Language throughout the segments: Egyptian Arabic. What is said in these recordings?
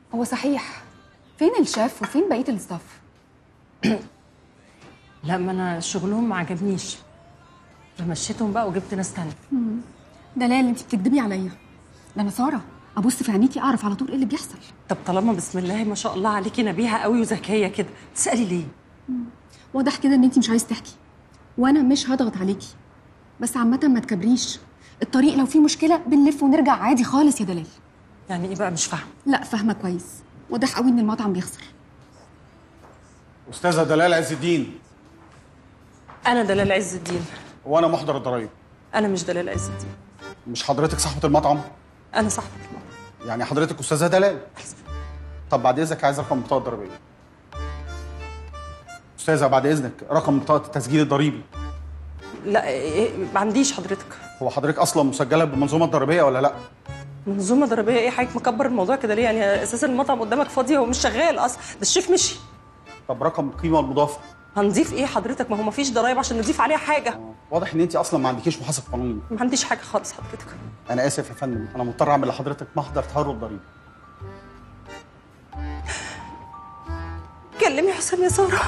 هو صحيح فين الشيف وفين بقيه الاستاف لا ما انا شغلهم ما عجبنيش فمشيتهم بقى وجبت ناس تانية دلال انت بتكدبي عليا ده انا ساره ابص في عينيكي اعرف على طول ايه اللي بيحصل طب طالما بسم الله ما شاء الله عليكي نبيهه قوي وذكيه كده تسالي ليه واضح كده ان انت مش عايز تحكي وانا مش هضغط عليكي بس عامه ما تكبريش الطريق لو فيه مشكله بنلف ونرجع عادي خالص يا دلال يعني ايه بقى مش فاهمه لا فاهمه كويس واضح قوي ان المطعم بيخسر استاذه دلال عز الدين انا دلال عز الدين وانا محضر الضرايب انا مش دلال عز الدين مش حضرتك صاحبه المطعم انا صاحبه المطعم يعني حضرتك استاذه دلال طب بعد اذنك عايز رقم البطاقه الضريبيه استاذه بعد اذنك رقم بطاقه التسجيل الضريبي لا إيه ما عنديش حضرتك هو حضرتك اصلا مسجله بالمنظومه الضريبيه ولا لا منظومه ضريبيه ايه حضرتك مكبر الموضوع كده ليه يعني اساسا المطعم قدامك فاضي هو مش شغال اصلا ده الشيف مشي طب رقم القيمه المضافه هنضيف ايه حضرتك ما هو ما فيش ضرايب عشان نضيف عليها حاجه واضح ان انت اصلا ما عندكيش محاسب قانوني ما عنديش حاجه خالص حضرتك انا اسف يا فندم انا مضطر اعمل لحضرتك محضر تهرب ضريبي كلمي حسام يا ساره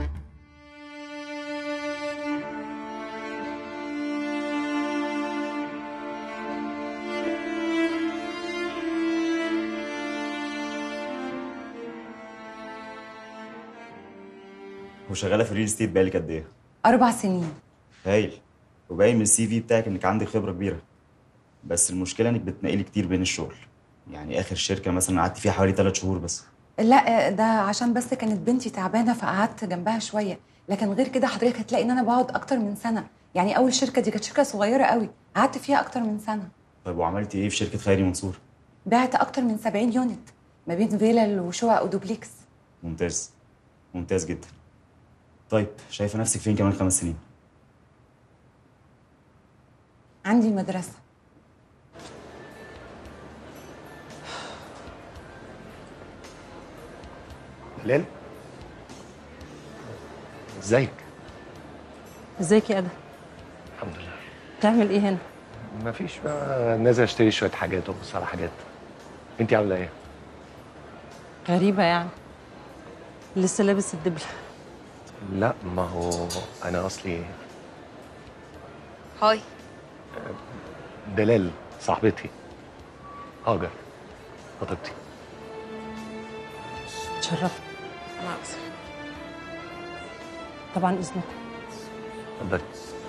وشغاله في الريل استيت بقالك قد ايه؟ أربع سنين هايل وباين من السي في بتاعك انك عندك خبره كبيره بس المشكله انك بتنقلي كتير بين الشغل يعني اخر شركه مثلا قعدت فيها حوالي ثلاث شهور بس لا ده عشان بس كانت بنتي تعبانة فقعدت جنبها شوية لكن غير كده حضرتك هتلاقي إن أنا بقعد أكتر من سنة يعني أول شركة دي كانت شركة صغيرة قوي قعدت فيها أكتر من سنة طيب وعملتي ايه في شركه خيري منصور؟ بعت أكتر من 70 يونت ما بين فيلل وشقق ودوبليكس ممتاز ممتاز جدا طيب شايفه نفسك فين كمان خمس سنين؟ عندي مدرسة هلال ازيك ازيك يا ادم الحمد لله تعمل ايه هنا مفيش بقى نازل اشتري شويه حاجات وابص على حاجات انت عامله ايه غريبه يعني لسه لابس الدبله لا ما هو انا اصلي هاي دلال صاحبتي هاجر خطيبتي تشرفت أنا أكثر طبعا اذنك اتفضلي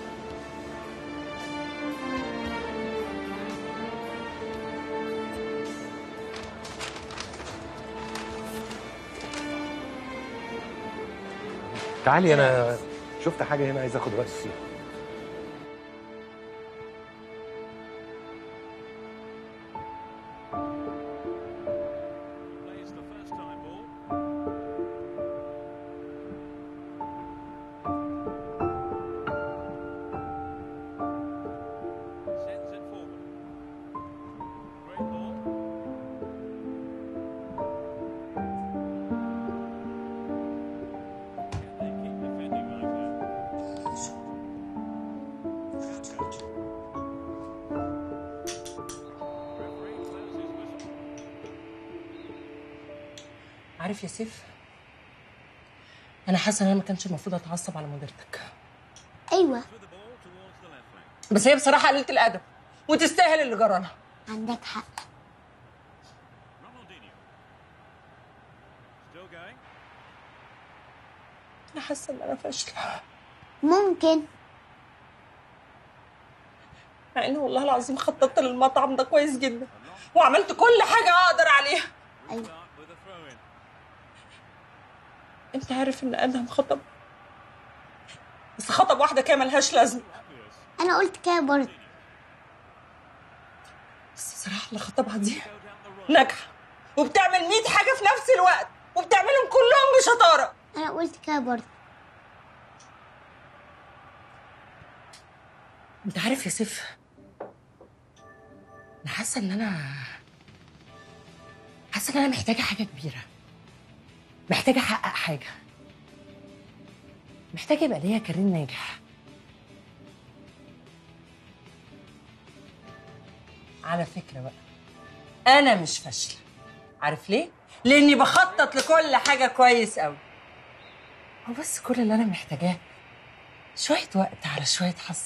تعالي انا شفت حاجه هنا عايز اخد رايك فيها عارف يا سيف انا حاسه ان انا ما كانش المفروض اتعصب على مديرتك ايوه بس هي بصراحه قليله الادب وتستاهل اللي جرالها عندك حق انا حاسه ان انا فاشله ممكن مع ان والله العظيم خططت للمطعم ده كويس جدا وعملت كل حاجه اقدر عليها ايوه انت عارف ان ادهم خطب بس خطب واحده كده ملهاش لازمه انا قلت كده برضه بس بصراحه اللي خطبها دي ناجحه وبتعمل 100 حاجه في نفس الوقت وبتعملهم كلهم بشطاره انا قلت كده برضه انت عارف يا سيف انا حاسه ان انا حاسه ان انا محتاجه حاجه كبيره محتاجه احقق حاجه محتاجه يبقى ليا كارير ناجح على فكره بقى انا مش فاشله عارف ليه لاني بخطط لكل حاجه كويس قوي هو بس كل اللي انا محتاجاه شويه وقت على شويه حظ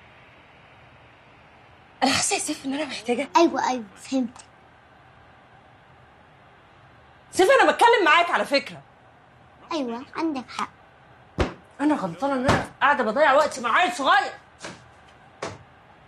انا حاسه يا سيف ان انا محتاجه ايوه ايوه فهمت سيف انا بتكلم معاك على فكره ايوه عندك حق انا غلطانه ان انا قاعده بضيع وقتي مع عيل صغير